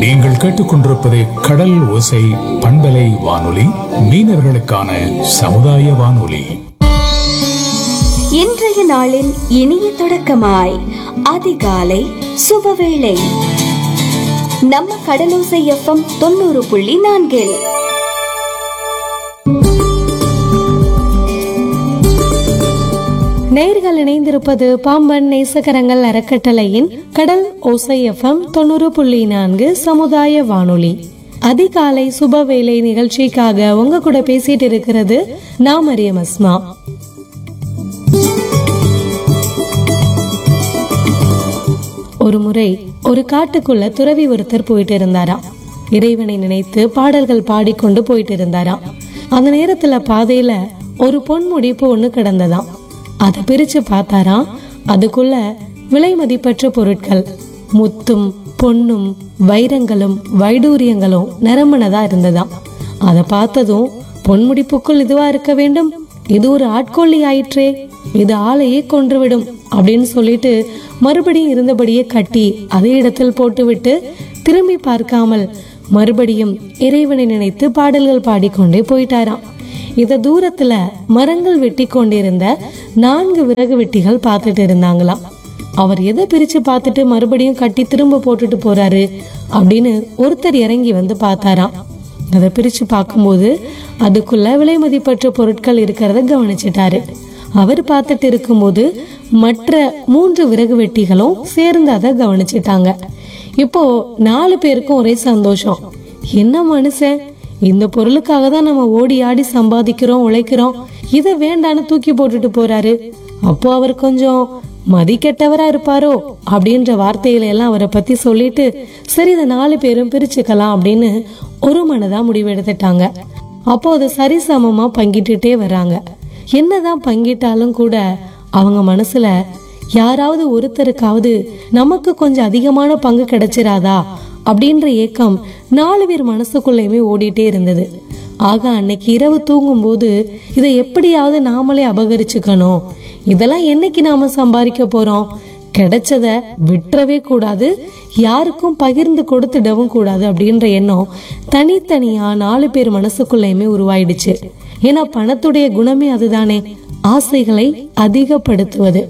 நீங்கள் கேட்டுக்கொண்டிருப்பது கடல் ஓசை பண்பலை வானொலி மீனவர்களுக்கான சமுதாய வானொலி இன்றைய நாளின் இனிய தொடக்கமாய் அதிகாலை சுபவேளை நம்ம கடலோசை எஃப்எம் தொண்ணூறு புள்ளி நான்கில் நேர்கள் இணைந்திருப்பது பாம்பன் நேசகரங்கள் அறக்கட்டளையின் கடல் ஓசை எஃப்எம் தொண்ணூறு புள்ளி நான்கு சமுதாய வானொலி அதிகாலை சுபவேளை நிகழ்ச்சிக்காக உங்க கூட பேசிட்டு இருக்கிறது நான் மரியம் அஸ்மா ஒரு முறை ஒரு காட்டுக்குள்ள துறவி ஒருத்தர் போயிட்டு இருந்தாராம் இறைவனை நினைத்து பாடல்கள் பாடிக்கொண்டு போயிட்டு இருந்தாராம் அந்த நேரத்துல பாதையில ஒரு பொன்முடிப்பு ஒண்ணு கிடந்ததாம் அதை பிரிச்சு பார்த்தாராம் அதுக்குள்ள விலை மதிப்பற்ற பொருட்கள் முத்தும் பொன்னும் வைரங்களும் வைடூரியங்களும் நிரம்பினதா இருந்ததாம் அதை பார்த்ததும் பொன்முடிப்புக்குள் இதுவா இருக்க வேண்டும் இது ஒரு ஆட்கொள்ளி ஆயிற்றே இது ஆளையே கொன்றுவிடும் அப்படின்னு சொல்லிட்டு மறுபடியும் இருந்தபடியே கட்டி அதே இடத்தில் போட்டுவிட்டு திரும்பி பார்க்காமல் மறுபடியும் இறைவனை நினைத்து பாடல்கள் பாடிக்கொண்டே போயிட்டாராம் இத தூரத்துல மரங்கள் வெட்டி கொண்டிருந்த நான்கு விறகு வெட்டிகள் பார்த்துட்டு இருந்தாங்களாம் அவர் எதை பிரிச்சு பார்த்துட்டு மறுபடியும் கட்டி திரும்ப போட்டுட்டு போறாரு அப்படின்னு ஒருத்தர் இறங்கி வந்து பார்த்தாராம் அதை பிரிச்சு பார்க்கும்போது அதுக்குள்ள விலை மதிப்பற்ற பொருட்கள் இருக்கிறத கவனிச்சிட்டாரு அவர் பார்த்துட்டு இருக்கும்போது மற்ற மூன்று விறகு வெட்டிகளும் சேர்ந்து அதை கவனிச்சிட்டாங்க இப்போ நாலு பேருக்கும் ஒரே சந்தோஷம் என்ன மனுஷன் இந்த பொருளுக்காக தான் நம்ம ஓடி ஆடி சம்பாதிக்கிறோம் உழைக்கிறோம் இதை வேண்டான்னு தூக்கி போட்டுட்டு போறாரு அப்போ அவர் கொஞ்சம் மதிக்கெட்டவரா இருப்பாரோ அப்படின்ற வார்த்தைகளை எல்லாம் அவரை பத்தி சொல்லிட்டு சரி இதை நாலு பேரும் பிரிச்சுக்கலாம் அப்படின்னு ஒரு மனதா முடிவெடுத்துட்டாங்க அப்போ அதை சரிசமமா பங்கிட்டுட்டே வராங்க என்னதான் பங்கிட்டாலும் கூட அவங்க மனசுல யாராவது ஒருத்தருக்காவது நமக்கு கொஞ்சம் அதிகமான பங்கு கிடைச்சிராதா அப்படின்ற ஏக்கம் நாலு பேர் மனசுக்குள்ளேயுமே ஓடிட்டே இருந்தது ஆக அன்னைக்கு இரவு தூங்கும்போது இதை எப்படியாவது நாமளே அபகரிச்சுக்கணும் இதெல்லாம் என்னைக்கு நாம சம்பாதிக்க போறோம் கிடைச்சத விட்டுறவே கூடாது யாருக்கும் பகிர்ந்து கொடுத்துடவும் கூடாது அப்படின்ற எண்ணம் தனித்தனியா நாலு பேர் மனசுக்குள்ளேயுமே உருவாயிடுச்சு ஏன்னா பணத்துடைய குணமே அதுதானே ஆசைகளை அதிகப்படுத்துவது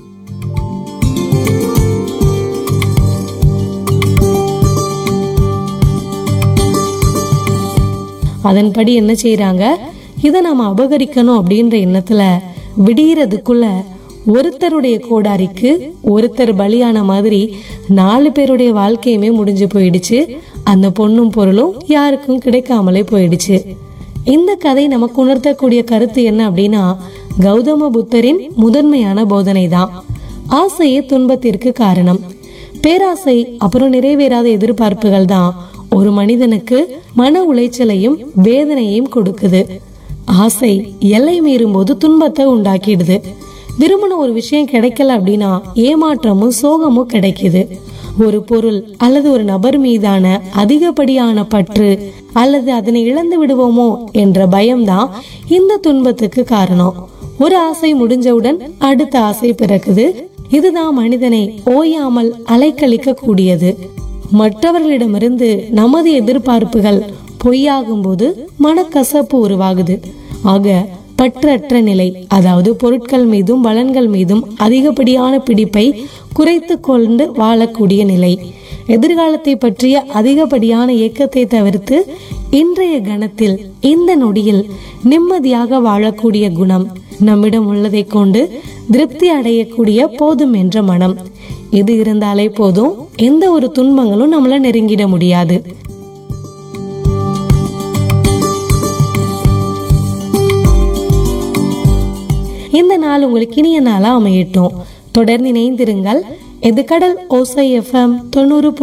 அதன்படி என்ன செய்யறாங்க இதை நாம அபகரிக்கணும் அப்படின்ற எண்ணத்துல விடியறதுக்குள்ள ஒருத்தருடைய கோடாரிக்கு ஒருத்தர் பலியான மாதிரி நாலு பேருடைய வாழ்க்கையுமே முடிஞ்சு போயிடுச்சு அந்த பொண்ணும் பொருளும் யாருக்கும் கிடைக்காமலே போயிடுச்சு இந்த கதை நமக்கு உணர்த்தக்கூடிய கருத்து என்ன அப்படின்னா கௌதம புத்தரின் முதன்மையான போதனை தான் ஆசையே துன்பத்திற்கு காரணம் பேராசை அப்புறம் நிறைவேறாத எதிர்பார்ப்புகள் தான் ஒரு மனிதனுக்கு மன உளைச்சலையும் வேதனையையும் கொடுக்குது ஆசை எல்லை மீறும் போது துன்பத்தை உண்டாக்கிடுது விரும்பின ஒரு விஷயம் கிடைக்கல அப்படின்னா ஏமாற்றமும் சோகமும் கிடைக்குது ஒரு பொருள் அல்லது ஒரு நபர் மீதான அதிகப்படியான பற்று அல்லது அதனை இழந்து விடுவோமோ என்ற பயம்தான் இந்த துன்பத்துக்கு காரணம் ஒரு ஆசை முடிஞ்சவுடன் அடுத்த ஆசை பிறக்குது இதுதான் மனிதனை ஓயாமல் அலைக்கழிக்க கூடியது மற்றவர்களிடமிருந்து நமது எதிர்பார்ப்புகள் பொய்யாகும் போது மனக்கசப்பு உருவாகுது ஆக பற்றற்ற நிலை அதாவது பொருட்கள் மீதும் பலன்கள் மீதும் அதிகப்படியான பிடிப்பை குறைத்து கொண்டு வாழக்கூடிய நிலை எதிர்காலத்தை பற்றிய அதிகப்படியான இயக்கத்தை தவிர்த்து இன்றைய கணத்தில் இந்த நொடியில் நிம்மதியாக வாழக்கூடிய குணம் நம்மிடம் உள்ளதை கொண்டு திருப்தி அடையக்கூடிய போதும் என்ற மனம் இது இருந்தாலே போதும் எந்த ஒரு துன்பங்களும் நம்மள நெருங்கிட முடியாது இந்த நாள் உங்களுக்கு இனிய நாளா அமையட்டும் தொடர்ந்து இணைந்திருங்கள் இது கடல் ஓசை எஃப்எம் தொண்ணூறு